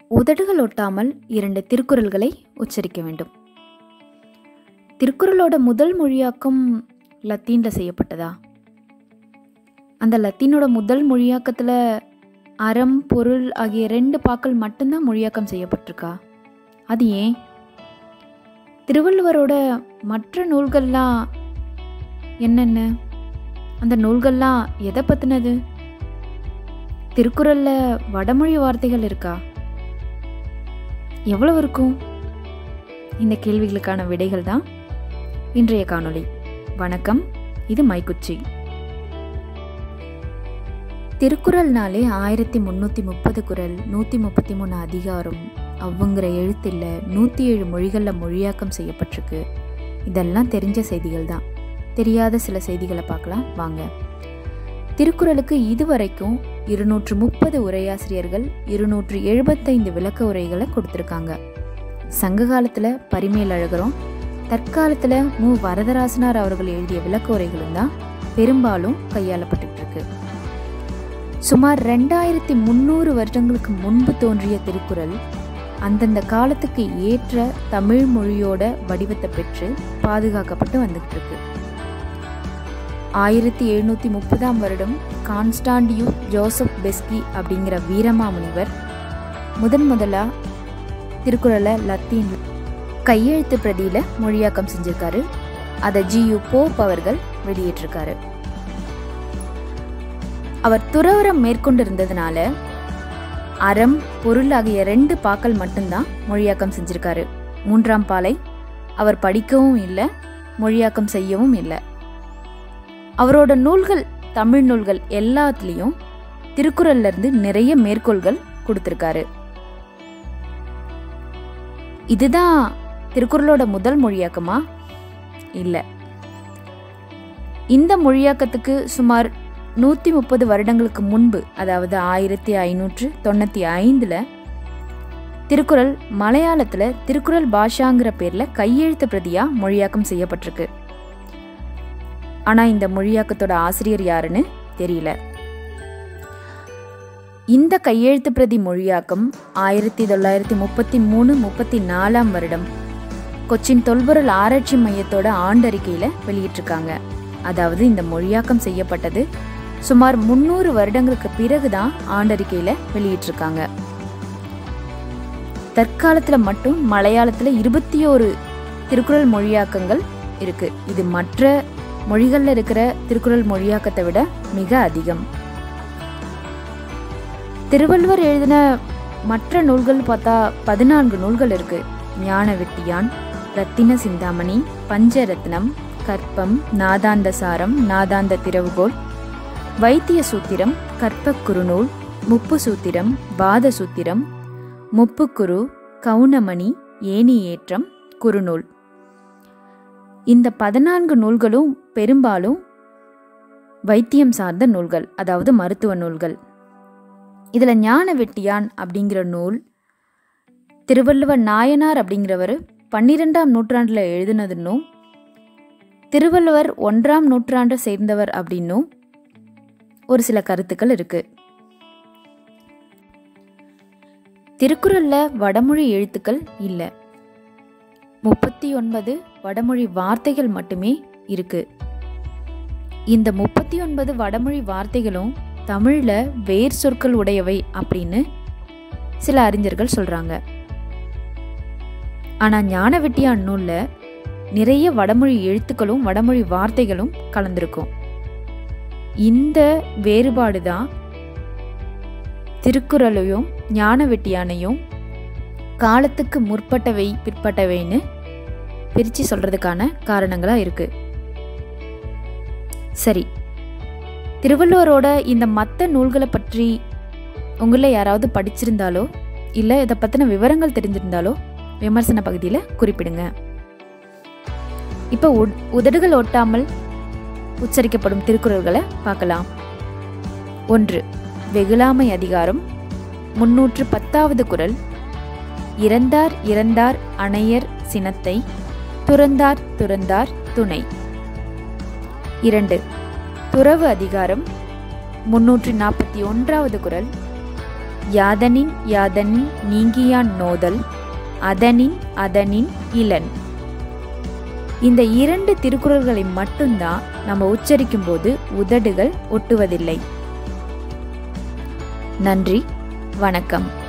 உதடுகள் ஒட்டாமல் இரண்டு திருக்குறள்களை உச்சரிக்க வேண்டும் திருக்குறளோட முதல் மொழியாக்கம் லத்தீனில் செய்யப்பட்டதா அந்த லத்தீனோட முதல் மொழியாக்கத்தில் அறம் பொருள் ஆகிய ரெண்டு பாக்கள் மட்டும்தான் மொழியாக்கம் செய்யப்பட்டிருக்கா அது ஏன் திருவள்ளுவரோட மற்ற நூல்கள்லாம் என்னென்ன அந்த நூல்கள்லாம் எதை பற்றினது திருக்குறளில் வடமொழி வார்த்தைகள் இருக்கா எவ்வளவு இருக்கும் இந்த கேள்விகளுக்கான விடைகள் தான் இன்றைய காணொளி வணக்கம் இது மைக்குச்சி திருக்குறள்னாலே ஆயிரத்தி முந்நூற்றி முப்பது குரல் நூற்றி முப்பத்தி மூணு அதிகாரம் அவ்வுங்கிற எழுத்தில் நூற்றி ஏழு மொழிகளில் மொழியாக்கம் செய்யப்பட்டிருக்கு இதெல்லாம் தெரிஞ்ச செய்திகள் தான் தெரியாத சில செய்திகளை பார்க்கலாம் வாங்க திருக்குறளுக்கு இதுவரைக்கும் இருநூற்று முப்பது உரையாசிரியர்கள் இருநூற்று எழுபத்தைந்து விளக்க உரைகளை கொடுத்துருக்காங்க சங்க காலத்தில் பரிமேலழகரும் தற்காலத்தில் மு வரதராசனார் அவர்கள் எழுதிய விளக்க உரைகளும் தான் பெரும்பாலும் கையாளப்பட்டு இருக்கு சுமார் ரெண்டாயிரத்தி முந்நூறு வருடங்களுக்கு முன்பு தோன்றிய திருக்குறள் அந்தந்த காலத்துக்கு ஏற்ற தமிழ் மொழியோட வடிவத்தை பெற்று பாதுகாக்கப்பட்டு வந்துகிட்டு இருக்கு ஆயிரத்தி எழுநூற்றி முப்பதாம் வருடம் கான்ஸ்டாண்டியூ ஜோசப் பெஸ்கி அப்படிங்கிற வீரமாமுனிவர் முதன் முதலாக திருக்குறளை லத்தீன் கையெழுத்து பிரதியில் மொழியாக்கம் செஞ்சிருக்காரு அதை ஜியு போப் அவர்கள் வெளியிட்டிருக்காரு அவர் துறவரம் மேற்கொண்டிருந்ததுனால அறம் பொருள் ஆகிய ரெண்டு பாக்கள் மட்டும்தான் மொழியாக்கம் செஞ்சிருக்காரு மூன்றாம் பாலை அவர் படிக்கவும் இல்லை மொழியாக்கம் செய்யவும் இல்லை அவரோட நூல்கள் தமிழ் நூல்கள் எல்லாத்துலேயும் திருக்குறள்ல இருந்து நிறைய மேற்கோள்கள் கொடுத்துருக்காரு இதுதான் திருக்குறளோட முதல் மொழியாக்கமா இல்லை இந்த மொழியாக்கத்துக்கு சுமார் நூற்றி முப்பது வருடங்களுக்கு முன்பு அதாவது ஆயிரத்தி ஐநூற்று தொண்ணூற்றி ஐந்தில் திருக்குறள் மலையாளத்தில் திருக்குறள் பாஷாங்கிற பேரில் கையெழுத்து பிரதியாக மொழியாக்கம் செய்யப்பட்டிருக்கு ஆனால் இந்த மொழியாக்கத்தோட ஆசிரியர் யாருன்னு தெரியல இந்த கையெழுத்து பிரதி மொழியாக்கம் ஆயிரத்தி தொள்ளாயிரத்தி முப்பத்தி மூணு முப்பத்தி நாலாம் வருடம் கொச்சின் தொல்பொருள் ஆராய்ச்சி மையத்தோட ஆண்டறிக்கையில் வெளியிட்டிருக்காங்க அதாவது இந்த மொழியாக்கம் செய்யப்பட்டது சுமார் முந்நூறு வருடங்களுக்கு பிறகுதான் ஆண்டறிக்கையில் வெளியிட்டிருக்காங்க தற்காலத்தில் மட்டும் மலையாளத்தில் இருபத்தி ஓரு திருக்குறள் மொழியாக்கங்கள் இருக்கு இது மற்ற மொழிகளில் இருக்கிற திருக்குறள் மொழியாக்கத்தை விட மிக அதிகம் திருவள்ளுவர் எழுதின மற்ற நூல்கள் பார்த்தா பதினான்கு நூல்கள் இருக்கு ஞான வெட்டியான் ரத்தின சிந்தாமணி பஞ்சரத்னம் கற்பம் நாதாந்த சாரம் நாதாந்த திறவுகோல் வைத்திய சூத்திரம் கற்பக் குறுநூல் முப்பு சூத்திரம் வாத சூத்திரம் முப்புக்குரு கவுனமணி ஏணி ஏற்றம் குறுநூல் இந்த பதினான்கு நூல்களும் பெரும்பாலும் வைத்தியம் சார்ந்த நூல்கள் அதாவது மருத்துவ நூல்கள் இதில் ஞான வெட்டியான் அப்படிங்கிற நூல் திருவள்ளுவர் நாயனார் அப்படிங்கிறவர் பன்னிரெண்டாம் நூற்றாண்டில் எழுதினதுன்னும் திருவள்ளுவர் ஒன்றாம் நூற்றாண்டை சேர்ந்தவர் அப்படின்னும் ஒரு சில கருத்துக்கள் இருக்கு திருக்குறள்ல வடமொழி எழுத்துக்கள் இல்லை முப்பத்தி ஒன்பது வடமொழி வார்த்தைகள் மட்டுமே இருக்கு இந்த முப்பத்தி ஒன்பது வடமொழி வார்த்தைகளும் தமிழ்ல வேர் சொற்கள் உடையவை அப்படின்னு சில அறிஞர்கள் சொல்றாங்க ஆனா ஞான வெட்டியான் நூல்ல நிறைய வடமொழி எழுத்துக்களும் வடமொழி வார்த்தைகளும் கலந்திருக்கும் இந்த வேறுபாடு தான் திருக்குறளையும் ஞான வெட்டியானையும் காலத்துக்கு முற்பட்டவை பிற்பட்டவைன்னு பிரித்து சொல்கிறதுக்கான காரணங்களாக இருக்குது சரி திருவள்ளுவரோட இந்த மற்ற நூல்களை பற்றி உங்களில் யாராவது படிச்சிருந்தாலோ இல்லை இதை பற்றின விவரங்கள் தெரிஞ்சிருந்தாலோ விமர்சன பகுதியில் குறிப்பிடுங்க இப்போ உதடுகள் ஒட்டாமல் உச்சரிக்கப்படும் திருக்குறள்களை பார்க்கலாம் ஒன்று வெகுளாமை அதிகாரம் முன்னூற்று பத்தாவது குரல் இறந்தார் இறந்தார் அணையர் சினத்தை துறந்தார் துறந்தார் துணை இரண்டு துறவு அதிகாரம் முன்னூற்றி நாற்பத்தி ஒன்றாவது குரல் யாதனின் யாதனின் நீங்கியான் நோதல் அதனின் அதனின் இளன் இந்த இரண்டு திருக்குறள்களை மட்டும்தான் நம்ம உச்சரிக்கும் போது உதடுகள் ஒட்டுவதில்லை நன்றி வணக்கம்